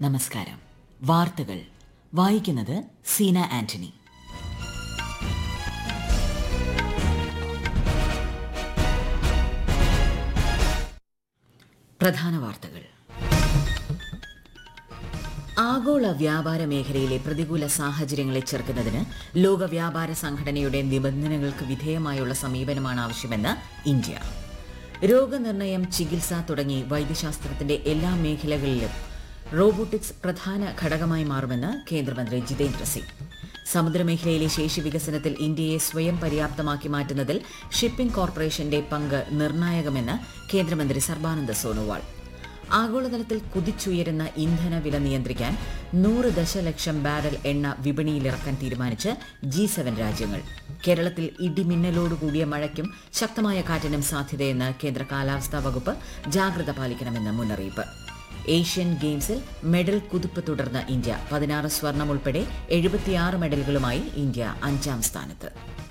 നമസ്കാരം വാർത്തകൾ വായിക്കുന്നത് സീന ആന്റണി പ്രധാന വാർത്തകൾ ആഗോള വ്യാപാര മേഖലയിലെ പ്രതികൂല സാഹചര്യങ്ങളെ ചെറുക്കുന്നതിന് ലോക വ്യാപാര സംഘടനയുടെ നിബന്ധനകൾക്ക് വിധേയമായുള്ള സമീപനമാണ് ആവശ്യമെന്ന് ഇന്ത്യ രോഗനിർണയം ചികിത്സ തുടങ്ങി വൈദ്യശാസ്ത്രത്തിന്റെ എല്ലാ മേഖലകളിലും റോബോട്ടിക്സ് പ്രധാന ഘടകമായി മാറുമെന്ന് കേന്ദ്രമന്ത്രി ജിതേന്ദ്ര സിംഗ് സമുദ്രമേഖലയിലെ ശേഷി വികസനത്തിൽ ഇന്ത്യയെ സ്വയം പര്യാപ്തമാക്കി മാറ്റുന്നതിൽ ഷിപ്പിംഗ് കോർപ്പറേഷന്റെ പങ്ക് നിർണായകമെന്ന് കേന്ദ്രമന്ത്രി സർബാനന്ദ സോനോവാൾ ആഗോളതലത്തിൽ കുതിച്ചുയരുന്ന ഇന്ധന വില നിയന്ത്രിക്കാൻ നൂറ് ദശലക്ഷം ബാരൽ എണ്ണ വിപണിയിലിറക്കാൻ തീരുമാനിച്ച് ജി സെവൻ രാജ്യങ്ങൾ കേരളത്തിൽ ഇടിമിന്നലോടുകൂടിയ മഴയ്ക്കും ശക്തമായ കാറ്റിനും സാധ്യതയെന്ന് കേന്ദ്ര കാലാവസ്ഥാ വകുപ്പ് ജാഗ്രത പാലിക്കണമെന്ന് മുന്നറിയിപ്പ് ഏഷ്യൻ ഗെയിംസിൽ മെഡൽ കുതിപ്പ് തുടർന്ന ഇന്ത്യ പതിനാറ് സ്വർണം ഉൾപ്പെടെ എഴുപത്തിയാറ് മെഡലുകളുമായി ഇന്ത്യ അഞ്ചാം സ്ഥാനത്ത്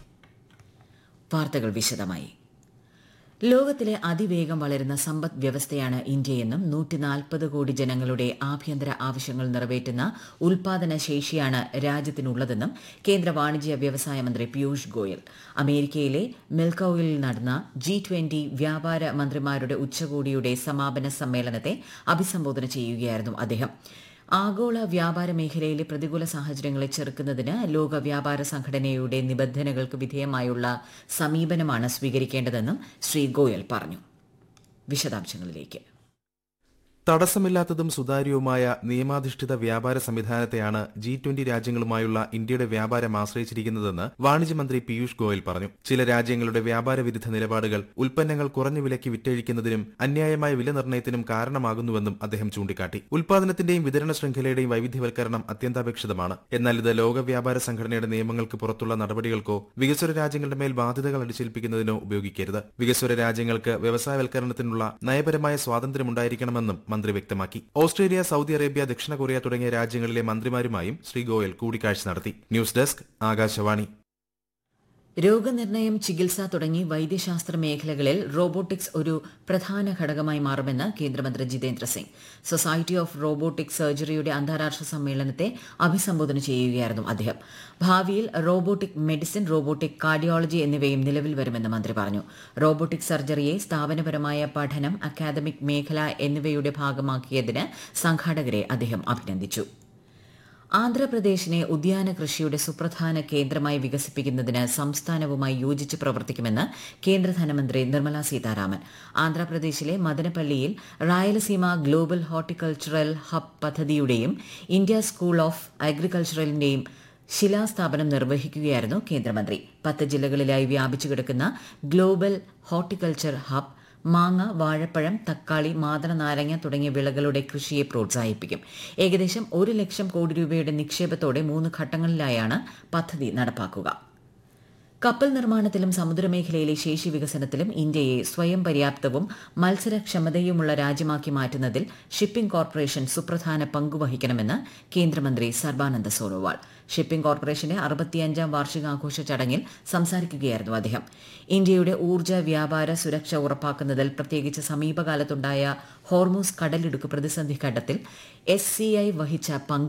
വാർത്തകൾ വിശദമായി ലോകത്തിലെ അതിവേഗം വളരുന്ന സമ്പദ് വ്യവസ്ഥയാണ് ഇന്ത്യയെന്നും നൂറ്റി നാൽപ്പത് കോടി ജനങ്ങളുടെ ആഭ്യന്തര ആവശ്യങ്ങൾ നിറവേറ്റുന്ന ഉൽപാദന ശേഷിയാണ് രാജ്യത്തിനുള്ളതെന്നും കേന്ദ്ര വാണിജ്യ വ്യവസായ മന്ത്രി പീയൂഷ് ഗോയൽ അമേരിക്കയിലെ മിൽക്കൌവിൽ നടന്ന ജി ട്വന്റി വ്യാപാര മന്ത്രിമാരുടെ ഉച്ചകോടിയുടെ സമാപന സമ്മേളനത്തെ അഭിസംബോധന ചെയ്യുകയായിരുന്നു അദ്ദേഹം ആഗോള വ്യാപാര മേഖലയിലെ പ്രതികൂല സാഹചര്യങ്ങളെ ചെറുക്കുന്നതിന് ലോക വ്യാപാര സംഘടനയുടെ നിബന്ധനകൾക്ക് വിധേയമായുള്ള സമീപനമാണ് സ്വീകരിക്കേണ്ടതെന്നും ശ്രീ ഗോയൽ പറഞ്ഞു വിശദാംശങ്ങളിലേക്ക് തടസ്സമില്ലാത്തതും സുതാര്യവുമായ നിയമാധിഷ്ഠിത വ്യാപാര സംവിധാനത്തെയാണ് ജി ട്വന്റി രാജ്യങ്ങളുമായുള്ള ഇന്ത്യയുടെ വ്യാപാരം ആശ്രയിച്ചിരിക്കുന്നതെന്ന് വാണിജ്യമന്ത്രി പീയൂഷ് ഗോയൽ പറഞ്ഞു ചില രാജ്യങ്ങളുടെ വ്യാപാര വിരുദ്ധ നിലപാടുകൾ ഉൽപ്പന്നങ്ങൾ കുറഞ്ഞ വിലയ്ക്ക് വിറ്റഴിക്കുന്നതിനും അന്യായമായ വില നിർണ്ണയത്തിനും കാരണമാകുന്നുവെന്നും അദ്ദേഹം ചൂണ്ടിക്കാട്ടി ഉൽപാദനത്തിന്റെയും വിതരണ ശൃംഖലയുടെയും വൈവിധ്യവൽക്കരണം അത്യന്താപേക്ഷിതമാണ് എന്നാൽ ഇത് ലോക വ്യാപാര സംഘടനയുടെ നിയമങ്ങൾക്ക് പുറത്തുള്ള നടപടികൾക്കോ വികസ്വര രാജ്യങ്ങളുടെ മേൽ ബാധ്യതകൾ അടിച്ചേൽപ്പിക്കുന്നതിനോ ഉപയോഗിക്കരുത് വികസ്വര രാജ്യങ്ങൾക്ക് വ്യവസായവൽക്കരണത്തിനുള്ള നയപരമായ സ്വാതന്ത്ര്യമുണ്ടായിരിക്കണമെന്നും മന്ത്രി വ്യക്തമാക്കി ഓസ്ട്രേലിയ സൗദി അറേബ്യ ദക്ഷിണ കൊറിയ തുടങ്ങിയ രാജ്യങ്ങളിലെ മന്ത്രിമാരുമായും ശ്രീ ഗോയൽ കൂടിക്കാഴ്ച നടത്തി ന്യൂസ് ഡെസ്ക് ആകാശവാണി രോഗനിർണയം ചികിത്സ തുടങ്ങി വൈദ്യശാസ്ത്ര മേഖലകളിൽ റോബോട്ടിക്സ് ഒരു പ്രധാന ഘടകമായി മാറുമെന്ന് കേന്ദ്രമന്ത്രി Jitendra Singh society of robotic സർജറിയുടെ അന്താരാഷ്ട്ര സമ്മേളനത്തെ അഭിസംബോധന ചെയ്യുകയായിരുന്നു അദ്ദേഹം ഭാവിയിൽ റോബോട്ടിക് മെഡിസിൻ റോബോട്ടിക് കാർഡിയോളജി എന്നിവയും നിലവിൽ വരുമെന്ന് മന്ത്രി പറഞ്ഞു റോബോട്ടിക് സർജറിയെ സ്ഥാപനപരമായ പഠനം അക്കാദമിക് മേഖല എന്നിവയുടെ ഭാഗമാക്കിയതിന് സംഘാടകരെ അദ്ദേഹം അഭിനന്ദിച്ചു ആന്ധ്രാപ്രദേശിനെ ഉദ്യാന കൃഷിയുടെ സുപ്രധാന കേന്ദ്രമായി വികസിപ്പിക്കുന്നതിന് സംസ്ഥാനവുമായി യോജിച്ച് പ്രവർത്തിക്കുമെന്ന് കേന്ദ്ര ധനമന്ത്രി നിർമ്മല സീതാരാമൻ ആന്ധ്രാപ്രദേശിലെ മദനപ്പള്ളിയിൽ റായലസീമ ഗ്ലോബൽ ഹോർട്ടിക്കൾച്ചറൽ ഹബ് പദ്ധതിയുടെയും ഇന്ത്യ സ്കൂൾ ഓഫ് അഗ്രികൾച്ചറലിന്റെയും ശിലാസ്ഥാപനം നിർവഹിക്കുകയായിരുന്നു കേന്ദ്രമന്ത്രി പത്ത് ജില്ലകളിലായി വ്യാപിച്ചു കിടക്കുന്ന ഗ്ലോബൽ ഹോർട്ടിക്കൾച്ചർ ഹബ് മാങ്ങ വാഴപ്പഴം തക്കാളി മാതള നാരങ്ങ തുടങ്ങിയ വിളകളുടെ കൃഷിയെ പ്രോത്സാഹിപ്പിക്കും ഏകദേശം ഒരു ലക്ഷം കോടി രൂപയുടെ നിക്ഷേപത്തോടെ മൂന്ന് ഘട്ടങ്ങളിലായാണ് പദ്ധതി നടപ്പാക്കുക കപ്പൽ നിർമ്മാണത്തിലും സമുദ്രമേഖലയിലെ ശേഷി വികസനത്തിലും ഇന്ത്യയെ സ്വയം പര്യാപ്തവും മത്സരക്ഷമതയുമുള്ള രാജ്യമാക്കി മാറ്റുന്നതിൽ ഷിപ്പിംഗ് കോർപ്പറേഷൻ സുപ്രധാന പങ്കുവഹിക്കണമെന്ന് കേന്ദ്രമന്ത്രി സർബാനന്ദ സോനോവാൾ ഷിപ്പിംഗ് കോർപ്പറേഷന്റെ അറുപത്തിയഞ്ചാം വാർഷികാഘോഷ ചടങ്ങിൽ സംസാരിക്കുകയായിരുന്നു അദ്ദേഹം ഇന്ത്യയുടെ ഊർജ്ജ വ്യാപാര സുരക്ഷ ഉറപ്പാക്കുന്നതിൽ പ്രത്യേകിച്ച് സമീപകാലത്തുണ്ടായ ഹോർമൂസ് കടലിടുക്ക് പ്രതിസന്ധി ഘട്ടത്തിൽ എസ് വഹിച്ച പങ്ക്